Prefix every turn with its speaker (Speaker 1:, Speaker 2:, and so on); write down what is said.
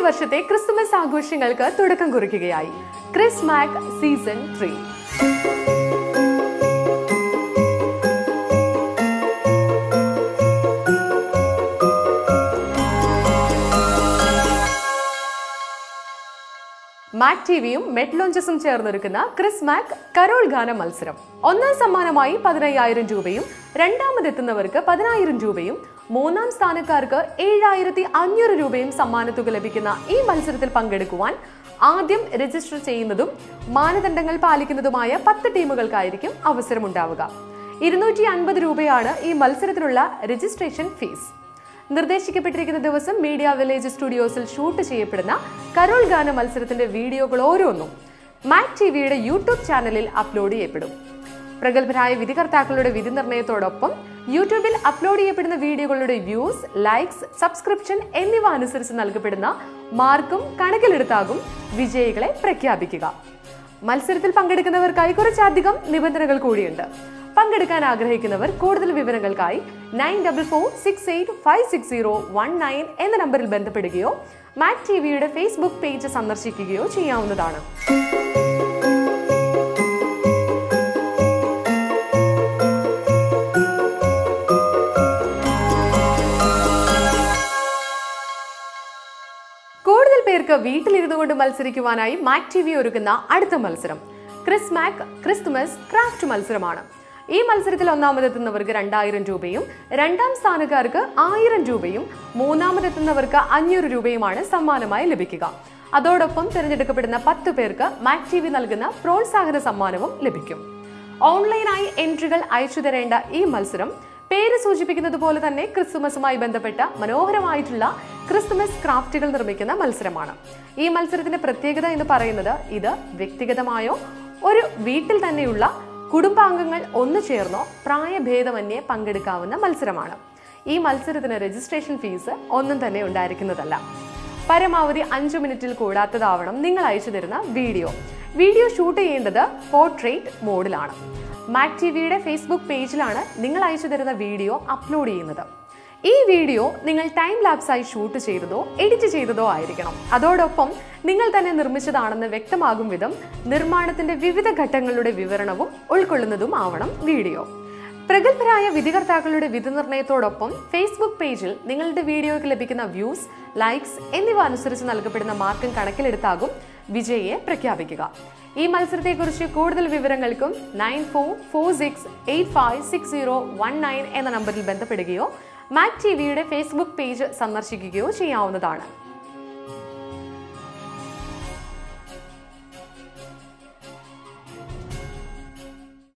Speaker 1: വർഷത്തെ ക്രിസ്തുമസ് ആഘോഷങ്ങൾക്ക് തുടക്കം കുറിക്കുകയായി Chris Mac season three Mac ടിവിയും മെറ്റ് ലോഞ്ചസും ചേർന്നൊരുക്കുന്ന ക്രിസ് മാക് കരോൾ ഗാന മത്സരം ഒന്നാം സമ്മാനമായി പതിനയ്യായിരം രൂപയും രണ്ടാമതെത്തുന്നവർക്ക് പതിനായിരം രൂപയും മൂന്നാം സ്ഥാനക്കാർക്ക് ഏഴായിരത്തി അഞ്ഞൂറ് രൂപയും സമ്മാനത്തുക ലഭിക്കുന്ന ഈ മത്സരത്തിൽ പങ്കെടുക്കുവാൻ ആദ്യം രജിസ്റ്റർ ചെയ്യുന്നതും മാനദണ്ഡങ്ങൾ പാലിക്കുന്നതുമായ പത്ത് ടീമുകൾക്കായിരിക്കും അവസരമുണ്ടാവുക ഇരുന്നൂറ്റി അൻപത് രൂപയാണ് ഈ മത്സരത്തിനുള്ള രജിസ്ട്രേഷൻ ഫീസ് നിർദ്ദേശിക്കപ്പെട്ടിരിക്കുന്ന ദിവസം മീഡിയ വില്ലേജ് സ്റ്റുഡിയോസിൽ ഷൂട്ട് ചെയ്യപ്പെടുന്ന കരോൾ ഗാന മത്സരത്തിന്റെ വീഡിയോകൾ ഓരോന്നും മാക് ടിവിയുടെ യൂട്യൂബ് ചാനലിൽ അപ്ലോഡ് ചെയ്യപ്പെടും പ്രഗത്ഭരായ വിധികർത്താക്കളുടെ വിധി നിർണയത്തോടൊപ്പം യൂട്യൂബിൽ അപ്ലോഡ് ചെയ്യപ്പെടുന്ന വീഡിയോകളുടെ വ്യൂസ് ലൈക്സ് സബ്സ്ക്രിപ്ഷൻ എന്നിവ അനുസരിച്ച് നൽകപ്പെടുന്ന മാർക്കും കണക്കിലെടുത്താകും വിജയികളെ പ്രഖ്യാപിക്കുക മത്സരത്തിൽ പങ്കെടുക്കുന്നവർക്കായി കുറച്ചധികം നിബന്ധനകൾ കൂടിയുണ്ട് പങ്കെടുക്കാൻ ആഗ്രഹിക്കുന്നവർ കൂടുതൽ വിവരങ്ങൾക്കായി nine double four six eight five six zero one nine എന്ന നമ്പറിൽ ബന്ധപ്പെടുകയോ മാക് ടി വിയുടെ ഫേസ്ബുക്ക് പേജ് സന്ദർശിക്കുകയോ ചെയ്യാവുന്നതാണ് കൂടുതൽ പേർക്ക് വീട്ടിലിരുന്നു കൊണ്ട് മത്സരിക്കുവാനായി മാക് ടി വി ഒരുക്കുന്ന അടുത്ത മത്സരം ക്രിസ് മാക് ക്രിസ്തുമസ് ക്രാഫ്റ്റ് മത്സരമാണ് ഈ മത്സരത്തിൽ ഒന്നാമതെത്തുന്നവർക്ക് രണ്ടായിരം രൂപയും രണ്ടാം സ്ഥാനക്കാർക്ക് ആയിരം രൂപയും മൂന്നാമതെത്തുന്നവർക്ക് അഞ്ഞൂറ് രൂപയുമാണ് സമ്മാനമായി ലഭിക്കുക അതോടൊപ്പം തിരഞ്ഞെടുക്കപ്പെടുന്ന പത്ത് പേർക്ക് മാക് ടി വി നൽകുന്ന പ്രോത്സാഹന സമ്മാനവും ലഭിക്കും ഓൺലൈനായി എൻട്രികൾ അയച്ചു തരേണ്ട ഈ മത്സരം പേര് സൂചിപ്പിക്കുന്നത് പോലെ തന്നെ ക്രിസ്തുമസുമായി ബന്ധപ്പെട്ട മനോഹരമായിട്ടുള്ള ക്രിസ്തുമസ് ക്രാഫ്റ്റുകൾ നിർമ്മിക്കുന്ന മത്സരമാണ് ഈ മത്സരത്തിന്റെ പ്രത്യേകത എന്ന് പറയുന്നത് ഇത് വ്യക്തിഗതമായോ ഒരു വീട്ടിൽ തന്നെയുള്ള കുടുംബാംഗങ്ങൾ ഒന്നു ചേർന്നോ പ്രായഭേദമന്യേ പങ്കെടുക്കാവുന്ന മത്സരമാണ് ഈ മത്സരത്തിന് രജിസ്ട്രേഷൻ ഫീസ് ഒന്നും തന്നെ ഉണ്ടായിരിക്കുന്നതല്ല പരമാവധി അഞ്ചു മിനിറ്റിൽ കൂടാത്തതാവണം നിങ്ങൾ അയച്ചു തരുന്ന വീഡിയോ വീഡിയോ ഷൂട്ട് ചെയ്യേണ്ടത് പോർട്രേറ്റ് മോഡിലാണ് മാക് ടി വിയുടെ ഫേസ്ബുക്ക് പേജിലാണ് നിങ്ങൾ അയച്ചു തരുന്ന വീഡിയോ അപ്ലോഡ് ചെയ്യുന്നത് ഈ വീഡിയോ നിങ്ങൾ ടൈം ലാപ്സായി ഷൂട്ട് ചെയ്തതോ എഡിറ്റ് ചെയ്തതോ ആയിരിക്കണം അതോടൊപ്പം നിങ്ങൾ തന്നെ നിർമ്മിച്ചതാണെന്ന് വ്യക്തമാകും വിധം നിർമ്മാണത്തിന്റെ വിവിധ ഘട്ടങ്ങളുടെ വിവരണവും ഉൾക്കൊള്ളുന്നതും ആവണം വീഡിയോ പ്രഗത്ഭരായ വിധികർത്താക്കളുടെ വിധി നിർണയത്തോടൊപ്പം ഫേസ്ബുക്ക് പേജിൽ നിങ്ങളുടെ വീഡിയോയ്ക്ക് ലഭിക്കുന്ന വ്യൂസ് ലൈക്സ് എന്നിവ അനുസരിച്ച് നൽകപ്പെടുന്ന മാർക്കും കണക്കിലെടുത്താകും വിജയിയെ പ്രഖ്യാപിക്കുക ഈ മത്സരത്തെക്കുറിച്ച് കൂടുതൽ വിവരങ്ങൾക്കും nine four four six eight five six zero one nine എന്ന നമ്പറിൽ ബന്ധപ്പെടുകയോ മാക് ടി വിയുടെ ഫേസ്ബുക്ക് പേജ് സന്ദർശിക്കുകയോ ചെയ്യാവുന്നതാണ്